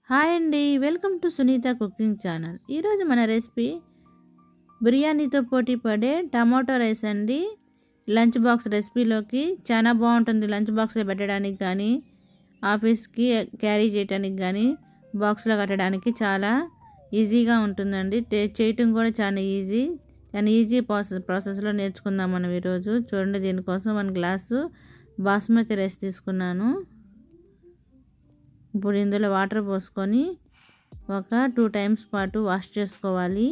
hi అండి welcome to Sunitha cooking channel ఈరోజు మన రెసిపీ బిర్యానీతో పోటీ పడే టమాటో రైస్ అండి లంచ్ బాక్స్ రెసిపీలోకి చాలా బాగుంటుంది లంచ్ బాక్స్లో పెట్టడానికి కానీ ఆఫీస్కి క్యారీ చేయడానికి కానీ బాక్స్లో కట్టడానికి చాలా ఈజీగా ఉంటుందండి టే- చేయటం కూడా చాలా ఈజీ చాలా ఈజీ ప్రాసెస్ ప్రాసెస్లో నేర్చుకుందాం మనం ఈరోజు చూడండి దీనికోసం వన్ గ్లాసు బాస్మతి రైస్ తీసుకున్నాను ఇప్పుడు ఇందులో వాటర్ పోసుకొని ఒక టూ టైమ్స్ పాటు వాష్ చేసుకోవాలి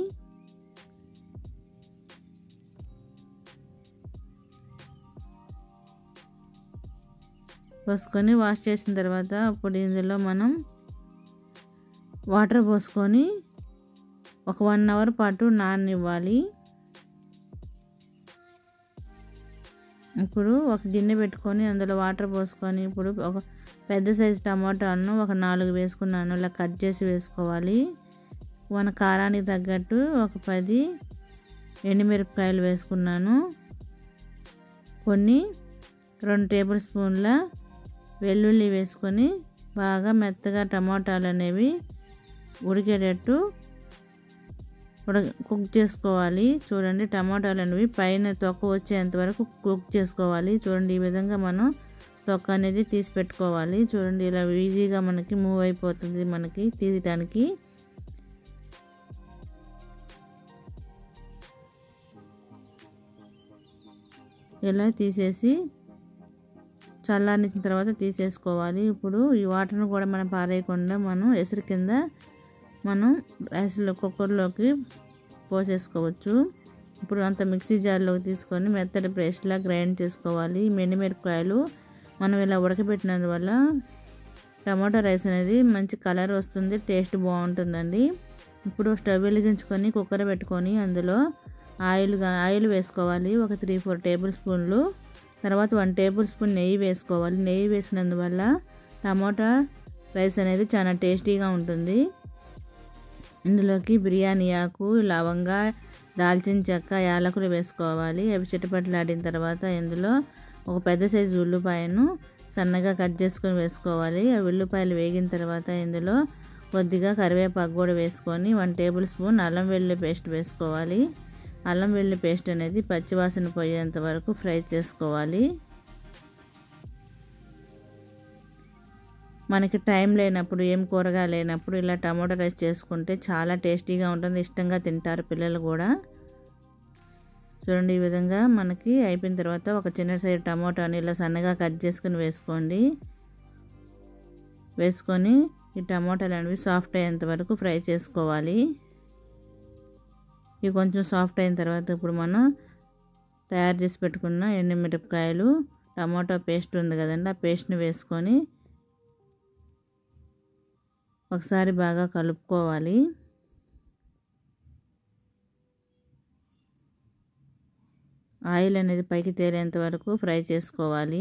పోసుకొని వాష్ చేసిన తర్వాత ఇప్పుడు ఇందులో మనం వాటర్ పోసుకొని ఒక వన్ అవర్ పాటు నాననివ్వాలి ఇప్పుడు ఒక గిన్నె పెట్టుకొని అందులో వాటర్ పోసుకొని ఇప్పుడు ఒక పెద్ద సైజు టమాటాలను ఒక నాలుగు వేసుకున్నాను ఇలా కట్ చేసి వేసుకోవాలి మన కారానికి తగ్గట్టు ఒక పది ఎండుమిరపకాయలు వేసుకున్నాను కొన్ని రెండు టేబుల్ స్పూన్ల వెల్లుల్లి వేసుకొని బాగా మెత్తగా టమాటాలు అనేవి ఉడికేటట్టు ఉడ కుక్ చేసుకోవాలి చూడండి టమాటాలు అనేవి పైన తొక్క వచ్చేంత వరకు కుక్ చేసుకోవాలి చూడండి ఈ విధంగా మనం తొక్క అనేది తీసి పెట్టుకోవాలి చూడండి ఇలా ఈజీగా మనకి మూవ్ అయిపోతుంది మనకి తీయటానికి ఇలా తీసేసి చల్లారించిన తర్వాత తీసేసుకోవాలి ఇప్పుడు ఈ వాటర్ను కూడా మనం పారేయకుండా మనం ఎసురు కింద మనం రైస్లో కుక్కర్లోకి పోసేసుకోవచ్చు ఇప్పుడు అంత మిక్సీ జార్లోకి తీసుకొని మెత్తటి పేస్ట్లా గ్రైండ్ చేసుకోవాలి మిరపకాయలు మనం ఇలా ఉడకబెట్టినందువల్ల టమాటా రైస్ అనేది మంచి కలర్ వస్తుంది టేస్ట్ బాగుంటుందండి ఇప్పుడు స్టవ్ వెలిగించుకొని కుక్కర్ పెట్టుకొని అందులో ఆయిల్ ఆయిల్ వేసుకోవాలి ఒక త్రీ ఫోర్ టేబుల్ స్పూన్లు తర్వాత వన్ టేబుల్ స్పూన్ నెయ్యి వేసుకోవాలి నెయ్యి వేసినందువల్ల టమాటా రైస్ అనేది చాలా టేస్టీగా ఉంటుంది ఇందులోకి బిర్యానీ ఆకు లవంగా దాల్చిన చెక్క యాలకులు వేసుకోవాలి అవి చిటపట్లాడిన తర్వాత ఇందులో ఒక పెద్ద సైజు ఉల్లిపాయను సన్నగా కట్ చేసుకొని వేసుకోవాలి ఆ ఉల్లిపాయలు వేగిన తర్వాత ఇందులో కొద్దిగా కరివేపాకు కూడా వేసుకొని వన్ టేబుల్ స్పూన్ అల్లం వెల్లుల్లి పేస్ట్ వేసుకోవాలి అల్లం వెల్లుల్లి పేస్ట్ అనేది పచ్చివాసన పోయేంత వరకు ఫ్రై చేసుకోవాలి మనకి టైం లేనప్పుడు ఏం కూరగా లేనప్పుడు ఇలా టమాటో రైస్ చేసుకుంటే చాలా టేస్టీగా ఉంటుంది ఇష్టంగా తింటారు పిల్లలు కూడా చూడండి ఈ విధంగా మనకి అయిపోయిన తర్వాత ఒక చిన్న సైజు టమాటాని ఇలా సన్నగా కట్ చేసుకుని వేసుకోండి వేసుకొని ఈ టమాటాలు అనేవి సాఫ్ట్ అయ్యేంత వరకు ఫ్రై చేసుకోవాలి ఇవి కొంచెం సాఫ్ట్ అయిన తర్వాత ఇప్పుడు మనం తయారు చేసి పెట్టుకున్న ఎండుమిరపకాయలు టమాటో పేస్ట్ ఉంది కదండి ఆ పేస్ట్ని వేసుకొని ఒకసారి బాగా కలుపుకోవాలి ఆయిల్ అనేది పైకి తేలేంత వరకు ఫ్రై చేసుకోవాలి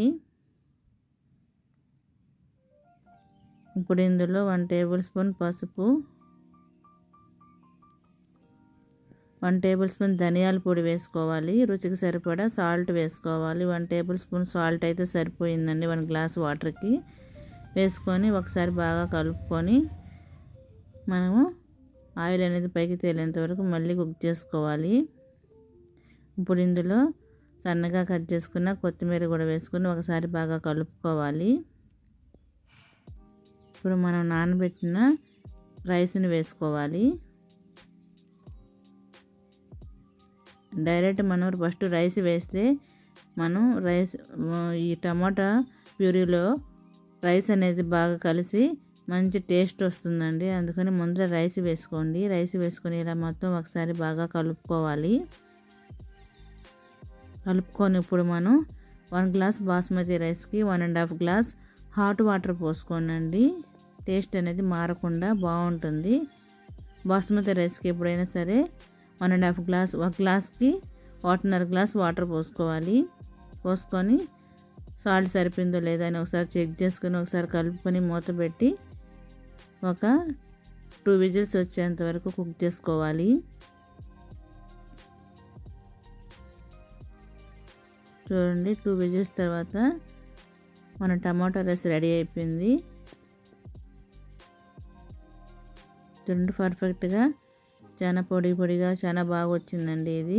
ఇప్పుడు ఇందులో వన్ టేబుల్ స్పూన్ పసుపు వన్ టేబుల్ స్పూన్ ధనియాల పొడి వేసుకోవాలి రుచికి సరిపడా సాల్ట్ వేసుకోవాలి వన్ టేబుల్ స్పూన్ సాల్ట్ అయితే సరిపోయిందండి వన్ గ్లాస్ వాటర్కి వేసుకొని ఒకసారి బాగా కలుపుకొని మనము ఆయిల్ అనేది పైకి తేలేంత వరకు మళ్ళీ కుక్ చేసుకోవాలి ఇప్పుడు ఇందులో సన్నగా కట్ చేసుకున్న కొత్తిమీర కూడా వేసుకొని ఒకసారి బాగా కలుపుకోవాలి ఇప్పుడు మనం నానబెట్టిన రైస్ని వేసుకోవాలి డైరెక్ట్ మనం ఫస్ట్ రైస్ వేస్తే మనం రైస్ ఈ టమాటా ప్యూరీలో రైస్ అనేది బాగా కలిసి మంచి టేస్ట్ వస్తుందండి అందుకని ముందర రైస్ వేసుకోండి రైస్ వేసుకొని ఇలా మొత్తం ఒకసారి బాగా కలుపుకోవాలి కలుపుకొని ఇప్పుడు మనం వన్ గ్లాస్ బాస్మతి రైస్కి one and half glass hot water పోసుకోనండి టేస్ట్ అనేది మారకుండా బాగుంటుంది బాస్మతి రైస్కి ఎప్పుడైనా సరే వన్ అండ్ హాఫ్ గ్లాస్ ఒక గ్లాస్కి ఒకటిన్నర గ్లాస్ వాటర్ పోసుకోవాలి పోసుకొని సాల్ట్ సరిపోయిందో లేదో అని ఒకసారి చెక్ చేసుకొని ఒకసారి కలుపుకొని మూత పెట్టి ఒక టూ విజిల్స్ వచ్చేంత వరకు కుక్ చేసుకోవాలి చూడండి టూ విజిల్స్ తర్వాత మన టమాటో రైస్ రెడీ అయిపోయింది చూడండి పర్ఫెక్ట్గా చాలా పొడి పొడిగా చాలా బాగా వచ్చిందండి ఇది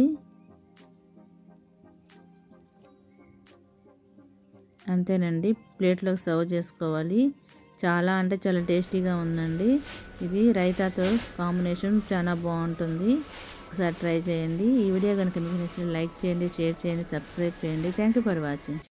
అంతేనండి ప్లేట్లోకి సర్వ్ చేసుకోవాలి చాలా అంటే చాలా టేస్టీగా ఉందండి ఇది రైతాతో కాంబినేషన్ చాలా బాగుంటుంది ఒకసారి ట్రై చేయండి ఈ వీడియో కనుక మీకు నచ్చితే లైక్ చేయండి షేర్ చేయండి సబ్స్క్రైబ్ చేయండి థ్యాంక్ యూ ఫర్ వాచింగ్